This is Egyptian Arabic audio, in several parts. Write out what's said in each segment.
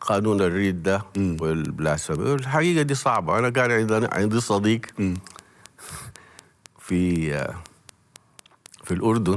قانون الردة والبلاسفمي الحقيقة دي صعبة أنا كان عندي عندي صديق في آه، في الأردن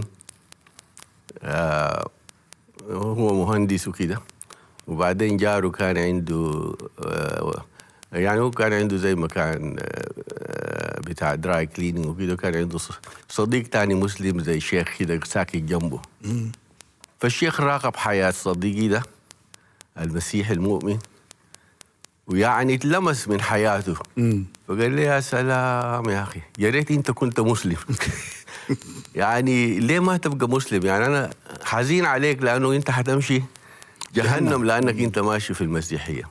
آه، هو مهندس وكده وبعدين جاره كان عنده آه، يعني هو كان عنده زي مكان آه، بتاع دراي كليننج وكده كان عنده ص- صديق تاني مسلم زي شيخ كده ساكن جنبه فالشيخ راقب حياة صديقي ده المسيحي المؤمن ويعني اتلمس من حياته فقال لي يا سلام يا اخي يا ريت انت كنت مسلم يعني ليه ما تبقى مسلم يعني انا حزين عليك لانه انت حتمشي جهنم لانك انت ماشي في المسيحيه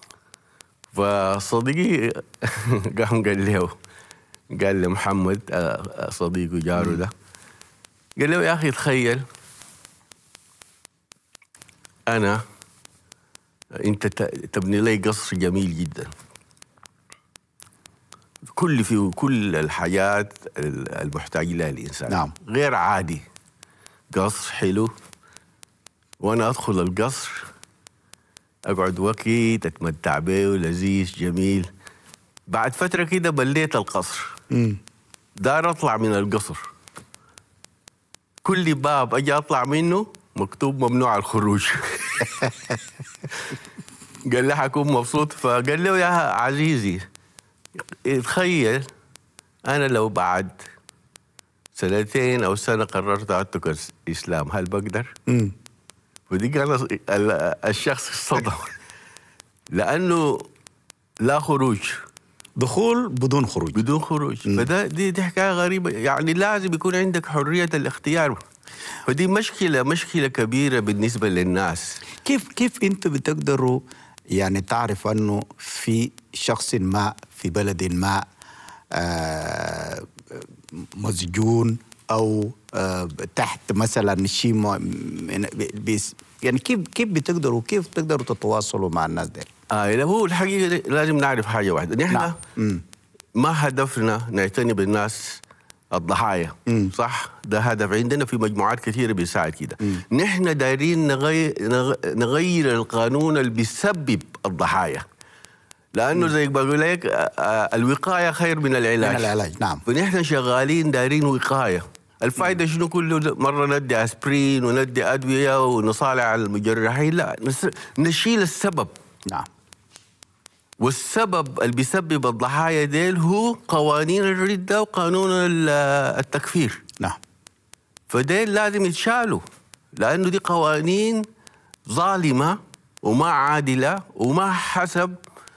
فصديقي قام قال له قال لمحمد آه، صديقه جاره ده قال له يا اخي تخيل انا انت ت- تبني لي قصر جميل جدا كل فيه كل الحاجات ال- المحتاج لها الانسان نعم. غير عادي قصر حلو وانا ادخل القصر اقعد وقت اتمتع به لذيذ جميل بعد فتره كده بليت القصر دار اطلع من القصر كل باب اجي اطلع منه مكتوب ممنوع الخروج قال لي حكون مبسوط فقال له يا عزيزي تخيل انا لو بعد سنتين او سنه قررت اترك الاسلام هل بقدر؟ ودي كان ال- الشخص اصطدم لانه لا خروج دخول بدون خروج بدون خروج فده دي دي حكايه غريبه يعني لازم يكون عندك حريه الاختيار فدي مشكله مشكله كبيره بالنسبه للناس كيف كيف انتم بتقدروا يعني تعرف انه في شخص ما في بلد ما آه، مسجون او آه، تحت مثلا شيء مع- من- بيس- يعني كيف كيف بتقدروا كيف تقدروا تتواصلوا مع الناس دي آه لا هو الحقيقه لازم نعرف حاجه واحده نحن نعم. مم. ما هدفنا نعتني بالناس الضحايا صح ده هدف عندنا في مجموعات كثيره بيساعد كده نحن دايرين نغير, نغير القانون اللي بيسبب الضحايا لانه زي ما بقول لك آه، آه، الوقايه خير من العلاج من العلاج، نعم. فنحن شغالين دايرين وقايه الفائده شنو كله مره ندي اسبرين وندي ادويه ونصالح على المجرحين لا نس- نشيل السبب نعم والسبب اللي بيسبب الضحايا ديل هو قوانين الردة وقانون ال- التكفير نعم فديل لازم يتشالوا لأنه دي قوانين ظالمة وما عادلة وما حسب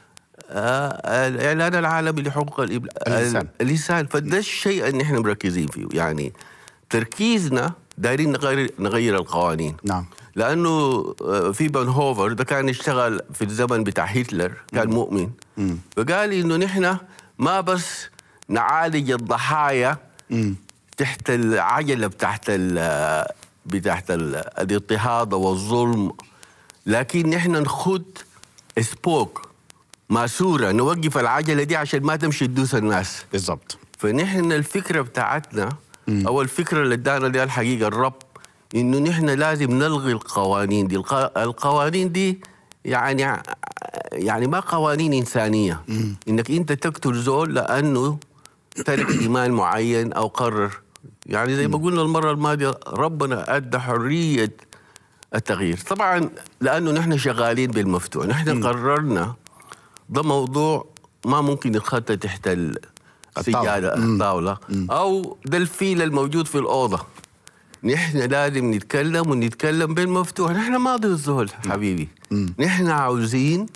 آه، الإعلان العالمي لحقوق الإبل... الإنسان. الإنسان فده الشيء اللي نحن مركزين فيه يعني تركيزنا دايرين نغير نغير القوانين نعم. لانه آه، في بنهوفر ده كان يشتغل في الزمن بتاع هتلر كان مؤمن فقال انه نحن ما بس نعالج الضحايا تحت العجله بتاعت ال بتاعت ال- الاضطهاد والظلم لكن نحن نخد سبوك ماسوره نوقف العجله دي عشان ما تمشي تدوس الناس بالضبط فنحن الفكره بتاعتنا او الفكره اللي ادانا دي الحقيقه الرب انه نحن لازم نلغي القوانين دي الق- القوانين دي يعني يعني ما قوانين انسانيه انك انت تقتل زول لانه ترك ايمان معين او قرر يعني زي ما قلنا المره الماضيه ربنا ادى حريه التغيير طبعا لانه نحن شغالين بالمفتوح نحن قررنا ده موضوع ما ممكن يتخطى تحت ال- السجادة الطاولة أو ده الفيل الموجود في الأوضة نحن لازم نتكلم ونتكلم بالمفتوح نحن ما ضد الزول حبيبي نحن عاوزين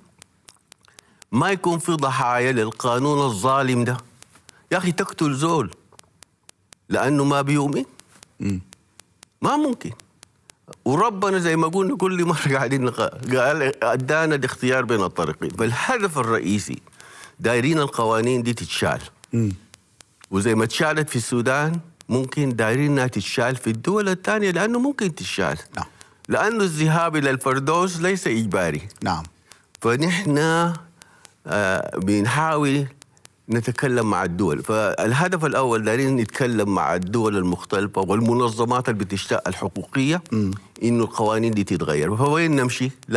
ما يكون في ضحايا للقانون الظالم ده يا أخي تقتل زول لأنه ما بيؤمن ما ممكن وربنا زي ما قلنا كل مره قاعدين نق- قال ادانا الاختيار بين الطريقين فالهدف الرئيسي دايرين القوانين دي تتشال وزي ما اتشالت في السودان ممكن دايرين انها تتشال في الدول الثانيه لانه ممكن تتشال نعم. لانه الذهاب الى الفردوس ليس اجباري نعم فنحن آه، بنحاول نتكلم مع الدول فالهدف الأول دارين نتكلم مع الدول المختلفة والمنظمات اللي بتشتغل الحقوقية إنه القوانين دي تتغير فوين نمشي؟